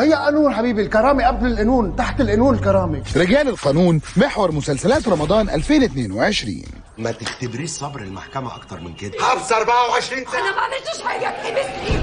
هي قانون حبيبي الكرامه قبل القانون تحت القانون الكرامه رجال القانون محور مسلسلات رمضان 2022 ما تختبريش صبر المحكمة أكتر من كده حبس 24 سنة انا ما عملتش حاجه اتحبس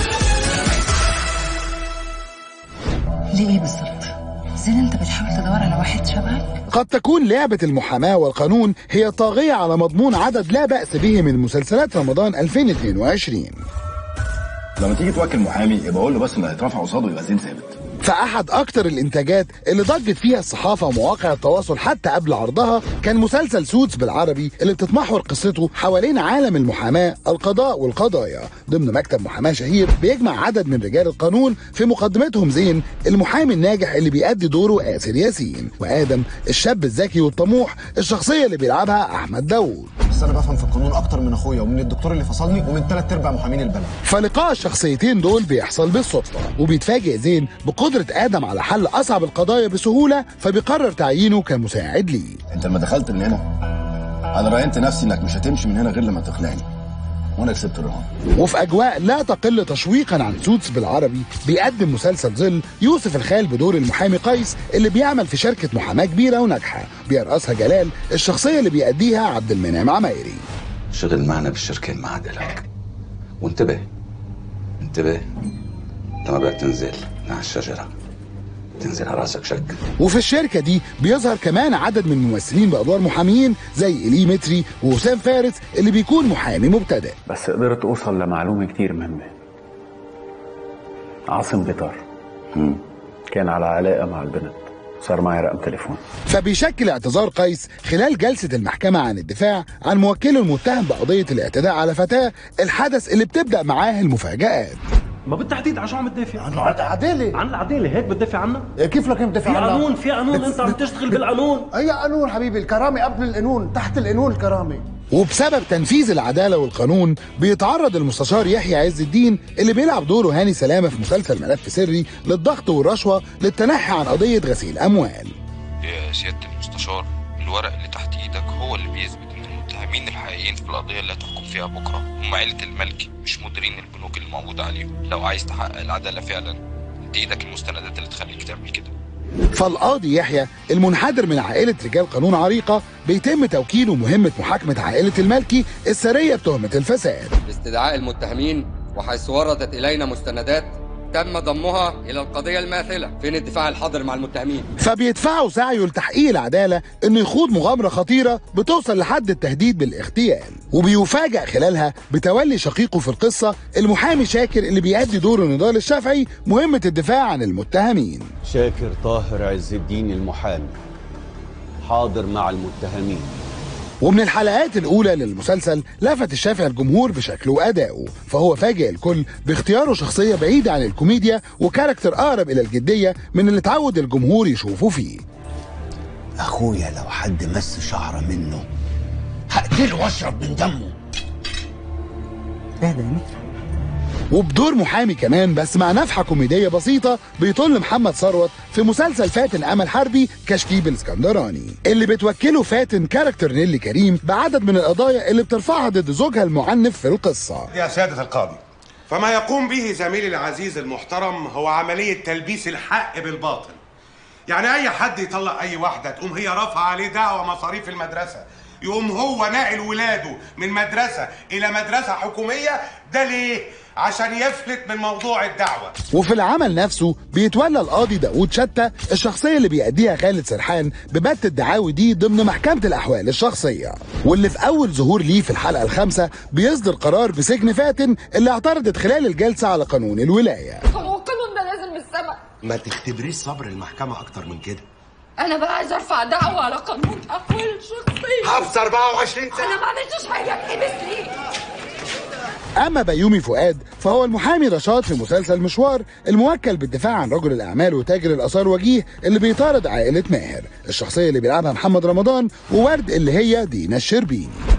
ليه ايه بالظبط؟ زين انت بتحاول تدور على واحد شبهك؟ قد تكون لعبة المحاماة والقانون هي طاغية على مضمون عدد لا بأس به من مسلسلات رمضان 2022 لما تيجي توكل محامي يبقى قول له بس اللي هيترفع قصاده يبقى زين ثابت فأحد أكتر الإنتاجات اللي ضجت فيها الصحافة ومواقع التواصل حتى قبل عرضها كان مسلسل سوتس بالعربي اللي بتتمحور قصته حوالين عالم المحاماة القضاء والقضايا ضمن مكتب محاماة شهير بيجمع عدد من رجال القانون في مقدمتهم زين المحامي الناجح اللي بيأدي دوره آسر ياسين وآدم الشاب الذكي والطموح الشخصية اللي بيلعبها أحمد داوود بس انا بفهم في القانون اكتر من اخويا ومن الدكتور اللي فصلني ومن ثلاث ارباع محامين البلد فلقاء الشخصيتين دول بيحصل بالصدفة وبيتفاجئ زين بقدرة آدم على حل أصعب القضايا بسهولة فبيقرر تعيينه كمساعد ليه انت لما دخلت من هنا انا راهنت نفسي انك مش هتمشي من هنا غير لما تقنعني وانا كسبت الرهان وفي أجواء لا تقل تشويقا عن سوتس بالعربي بيقدم مسلسل ظل يوسف الخال بدور المحامي قيس اللي بيعمل في شركة محاماة كبيرة وناجحة بيرأسها جلال الشخصية اللي بيأديها عبد المنعم عمايري شغل معنا بالشركة المعادلة وانتبه انتبه لما بدك تنزل من على الشجرة تنزل على راسك شك وفي الشركة دي بيظهر كمان عدد من الممثلين بأدوار محاميين زي إلي متري ووسام فارس اللي بيكون محامي مبتدئ بس قدرت اوصل لمعلومه كتير مهمه عاصم بيطار كان على علاقه مع البنت صار معي رقم تليفون فبيشكل اعتذار قيس خلال جلسة المحكمة عن الدفاع عن موكله المتهم بقضية الاعتداء على فتاة الحدث اللي بتبدأ معاه المفاجآت ما بالتحديد عن شو عم تدافع؟ عن العداله عن العدالة هيك بتدافع عنها؟ كيف لك بتدافع في عنها؟ قانون في قانون انت عم تشتغل بالقانون هي قانون حبيبي الكرامه قبل القانون تحت القانون الكرامه وبسبب تنفيذ العدالة والقانون بيتعرض المستشار يحيى عز الدين اللي بيلعب دوره هاني سلامة في مسلسل ملف سري للضغط والرشوة للتنحي عن قضية غسيل أموال يا سيادة المستشار الورق اللي تحت ايدك هو اللي بيثبت ان المتهمين الحقيقيين في القضية اللي هتحكم فيها بكرة هم عيلة الملكي مش مديرين البنوك اللي موجودة عليهم لو عايز تحقق العدالة فعلا انت ايدك المستندات اللي تخليك تعمل كده فالقاضي يحيى المنحدر من عائلة رجال قانون عريقة بيتم توكيله مهمة محاكمة عائلة الملكي السرية بتهمة الفساد باستدعاء المتهمين وحيث وردت إلينا مستندات تم ضمها إلى القضية الماثلة فين الدفاع الحاضر مع المتهمين فبيدفعوا سعيه لتحقيق العدالة انه يخوض مغامرة خطيرة بتوصل لحد التهديد بالاغتيال وبيفاجأ خلالها بتولي شقيقه في القصة المحامي شاكر اللي بيأدي دور نضال الشافعي مهمة الدفاع عن المتهمين شاكر طاهر عز الدين المحامي حاضر مع المتهمين ومن الحلقات الأولى للمسلسل لفت الشافعي الجمهور بشكله وأدائه فهو فاجئ الكل باختياره شخصية بعيدة عن الكوميديا وكاركتر أقرب إلى الجدية من اللي اتعود الجمهور يشوفه فيه أخويا لو حد مس شعرة منه هقتله واشرب من دمه اهدى وبدور محامي كمان بس مع نفحة كوميدية بسيطة بيطل محمد ثروت في مسلسل فاتن أمل حربي كشكيب الاسكندراني اللي بتوكله فاتن كاركتر نيلي كريم بعدد من القضايا اللي بترفعها ضد زوجها المعنف في القصة يا سيادة القاضي فما يقوم به زميلي العزيز المحترم هو عملية تلبيس الحق بالباطل يعني أي حد يطلق أي واحدة تقوم هي رافعة عليه دعوة مصاريف المدرسة يقوم هو ناقل ولاده من مدرسة إلى مدرسة حكومية ده ليه؟ عشان يفلت من موضوع الدعوة وفي العمل نفسه بيتولى القاضي داوود شتى الشخصية اللي بيأديها خالد سرحان ببت الدعاوي دي ضمن محكمة الأحوال الشخصية واللي في أول ظهور ليه في الحلقة الخامسة بيصدر قرار بسجن فاتن اللي اعترضت خلال الجلسة على قانون الولاية هو القانون ده نازل من السما ما تختبريش صبر المحكمة أكتر من كده انا بقى عايز ارفع دعوه على قانون احوال شخصيه حبس 24 سنة انا ما عملتش حاجه اتحبس ليه أما بيومي فؤاد فهو المحامي رشاد في مسلسل مشوار الموكل بالدفاع عن رجل الأعمال وتاجر الآثار وجيه اللي بيطارد عائلة ماهر الشخصية اللي بيلعبها محمد رمضان وورد اللي هي دينا الشربيني